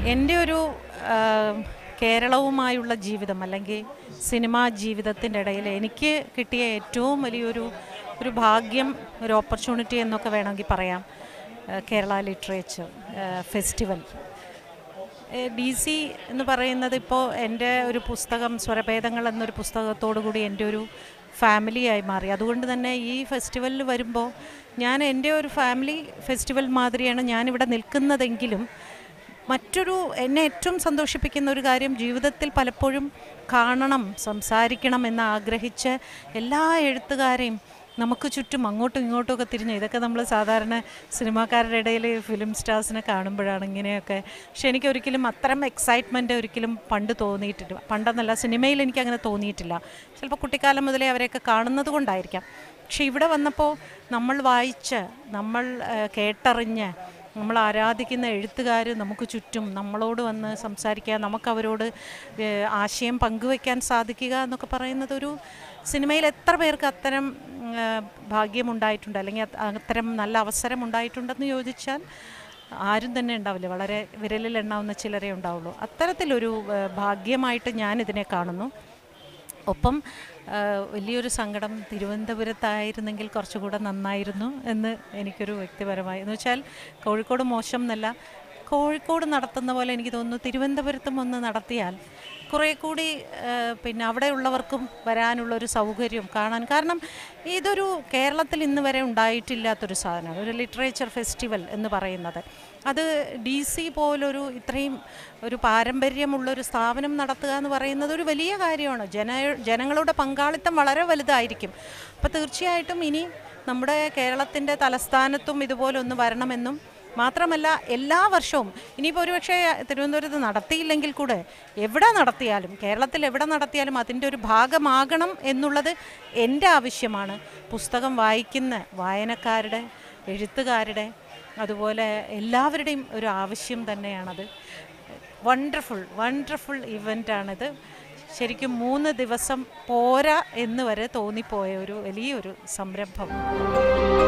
എൻ്റെ ഒരു ആ, കേരളവുമായുള്ള ജീവിതം അല്ലെങ്കിൽ സിനിമാ ജീവിതത്തിൻ്റെ ഇടയിൽ എനിക്ക് കിട്ടിയ ഏറ്റവും വലിയൊരു ഒരു ഭാഗ്യം ഒരു ഓപ്പർച്യൂണിറ്റി എന്നൊക്കെ വേണമെങ്കിൽ പറയാം ആ, Kerala literature festival D C എന്ന് പറയുന്നത് ഇപ്പോൾ എൻ്റെ ഒരു പുസ്തകം സ്വരഭേദങ്ങൾ എന്നൊരു പുസ്തകത്തോടു കൂടി എൻ്റെ ഒരു ഫാമിലിയായി മാറി അതുകൊണ്ട് തന്നെ ഈ ഫെസ്റ്റിവലിൽ വരുമ്പോൾ ഞാൻ എൻ്റെ ഒരു ഫാമിലി ഫെസ്റ്റിവൽ മാതിരിയാണ് ഞാനിവിടെ നിൽക്കുന്നതെങ്കിലും മറ്റൊരു എന്നെ ഏറ്റവും സന്തോഷിപ്പിക്കുന്ന ഒരു കാര്യം ജീവിതത്തിൽ പലപ്പോഴും കാണണം സംസാരിക്കണം എന്ന് ആഗ്രഹിച്ച് എല്ലാ എഴുത്തുകാരെയും നമുക്ക് ചുറ്റും അങ്ങോട്ടും ഇങ്ങോട്ടും ഒക്കെ തിരിഞ്ഞ് ഇതൊക്കെ നമ്മൾ സാധാരണ സിനിമാക്കാരുടെ ഇടയിൽ ഫിലിം സ്റ്റാർസിനെ കാണുമ്പോഴാണ് ഇങ്ങനെയൊക്കെ പക്ഷെ എനിക്ക് ഒരിക്കലും അത്തരം എക്സൈറ്റ്മെൻറ്റ് ഒരിക്കലും പണ്ട് തോന്നിയിട്ടില്ല പണ്ടെന്നല്ല സിനിമയിൽ എനിക്ക് അങ്ങനെ തോന്നിയിട്ടില്ല ചിലപ്പോൾ കുട്ടിക്കാലം മുതലേ അവരെയൊക്കെ കാണുന്നത് കൊണ്ടായിരിക്കാം പക്ഷെ ഇവിടെ വന്നപ്പോൾ നമ്മൾ വായിച്ച് നമ്മൾ ആ, കേട്ടറിഞ്ഞ് നമ്മൾ ആരാധിക്കുന്ന എഴുത്തുകാർ നമുക്ക് ചുറ്റും നമ്മളോട് വന്ന് സംസാരിക്കുക നമുക്ക് അവരോട് ഏഹ്, ആശയം പങ്കുവെക്കാൻ സാധിക്കുക എന്നൊക്കെ പറയുന്നത് ഒരു സിനിമയിൽ എത്ര പേർക്ക് അത്തരം ഉം, ഏഹ്, ഭാഗ്യമുണ്ടായിട്ടുണ്ട് അല്ലെങ്കിൽ അത് അത്തരം നല്ല അവസരം ഉണ്ടായിട്ടുണ്ടെന്ന് ചോദിച്ചാൽ ആരും തന്നെ ഉണ്ടാവില്ല വളരെ വിരലിൽ എണ്ണാവുന്ന ചിലരേ ഉണ്ടാവുള്ളൂ അത്തരത്തിലൊരു ഏഹ്, ഭാഗ്യമായിട്ട് ഞാൻ ഇതിനെ കാണുന്നു ഒപ്പം ആ, വലിയൊരു സങ്കടം തിരുവനന്തപുരത്തായിരുന്നെങ്കിൽ കുറച്ചുകൂടെ നന്നായിരുന്നു എന്ന് എനിക്കൊരു വ്യക്തിപരമായി എന്ന് വെച്ചാൽ കോഴിക്കോട് മോശം എന്നല്ല കോഴിക്കോട് നടത്തുന്ന പോലെ എനിക്ക് തോന്നുന്നു തിരുവനന്തപുരത്തും ഒന്ന് നടത്തിയാൽ കുറേ കൂടി ആ, പിന്നെ അവിടെയുള്ളവർക്കും വരാനുള്ളൊരു സൗകര്യം കാണാൻ കാരണം ഇതൊരു കേരളത്തിൽ ഇന്ന് വരെ ഉണ്ടായിട്ടില്ലാത്തൊരു സാധനമാണ് ഒരു ലിറ്ററേച്ചർ ഫെസ്റ്റിവൽ എന്ന് പറയുന്നത് അത് ഡി സി പോലൊരു ഇത്രയും ഒരു പാരമ്പര്യമുള്ളൊരു സ്ഥാപനം നടത്തുക എന്ന് പറയുന്നത് ഒരു വലിയ കാര്യമാണ് ജന ജനങ്ങളുടെ പങ്കാളിത്തം വളരെ വലുതായിരിക്കും അപ്പോൾ തീർച്ചയായിട്ടും ഇനി നമ്മുടെ കേരളത്തിൻ്റെ തലസ്ഥാനത്തും ഇതുപോലെ ഒന്ന് വരണമെന്നും മാത്രമല്ല എല്ലാ വർഷവും ഇനിയിപ്പോൾ ഒരുപക്ഷെ തിരുവനന്തപുരത്ത് നടത്തിയില്ലെങ്കിൽ കൂടെ എവിടെ നടത്തിയാലും കേരളത്തിൽ എവിടെ നടത്തിയാലും അതിൻ്റെ ഒരു ഭാഗമാകണം എന്നുള്ളത് എൻ്റെ ആവശ്യമാണ് പുസ്തകം വായിക്കുന്ന വായനക്കാരുടെ എഴുത്തുകാരുടെ അതുപോലെ എല്ലാവരുടെയും ഒരു ആവശ്യം തന്നെയാണത് വണ്ടർഫുൾ വണ്ടർഫുൾ ഇവൻ്റാണിത് ശരിക്കും മൂന്ന് ദിവസം പോരാ എന്ന് വരെ തോന്നിപ്പോയ ഒരു വലിയൊരു സംരംഭം